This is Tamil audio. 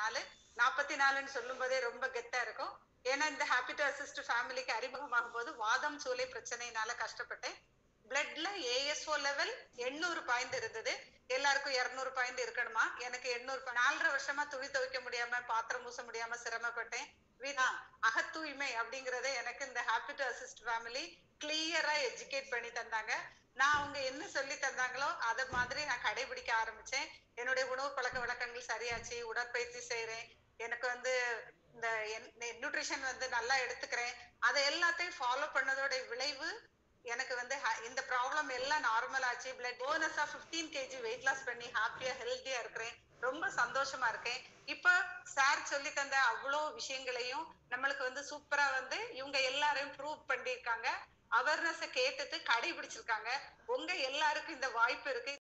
நாலு நாற்பத்தி நாலுன்னு சொல்லும் போதே ரொம்ப கெத்தா இருக்கும் ஏன்னா இந்த ஹாப்பி டு அசிஸ்ட் ஃபேமிலிக்கு அறிமுகமாகும் போது வாதம் சூளை பிரச்சனையினால கஷ்டப்பட்டேன் பிளட்ல ஏஎஸ்ஓ லெவல் எண்ணூறு பாயிண்ட் இருந்தது எல்லாருக்கும் இருநூறு பாயிண்ட் இருக்கணுமா எனக்கு எண்ணூறு நாலரை வருஷமா துணி துவைக்க முடியாம பாத்திரம் மூச முடியாம சிரமப்பட்டேன் வீணா அகத்தூய்மை அப்படிங்கறத எனக்கு இந்த ஹாப்பி டு அசிஸ்ட் ஃபேமிலி கிளியரா எஜுகேட் பண்ணி தந்தாங்க நான் அவங்க என்ன சொல்லி தந்தாங்களோ அத மாதிரி நான் கடைபிடிக்க ஆரம்பிச்சேன் என்னுடைய உணவு பழக்க வழக்கங்கள் சரியாச்சு உடற்பயிற்சி செய்றேன் எனக்கு வந்து இந்த நியூட்ரிஷன் வந்து நல்லா எடுத்துக்கிறேன் அதை எல்லாத்தையும் ஃபாலோ பண்ணதோட விளைவு எனக்கு வந்து ha- இந்த ப்ராப்ளம் எல்லாம் நார்மல் ஆச்சு பிளட் போனஸா 15 கேஜி வெயிட் லாஸ் பண்ணி ஹாப்பியா ஹெல்த்தியா இருக்கிறேன் ரொம்ப சந்தோஷமா இருக்கேன் இப்ப சார் சொல்லி தந்த அவ்வளோ விஷயங்களையும் நம்மளுக்கு வந்து சூப்பரா வந்து இவங்க எல்லாரையும் ப்ரூவ் பண்ணியிருக்காங்க அவேர்னஸை கேட்டுட்டு கடைபிடிச்சிருக்காங்க உங்க எல்லாருக்கும் இந்த வாய்ப்பு இருக்கு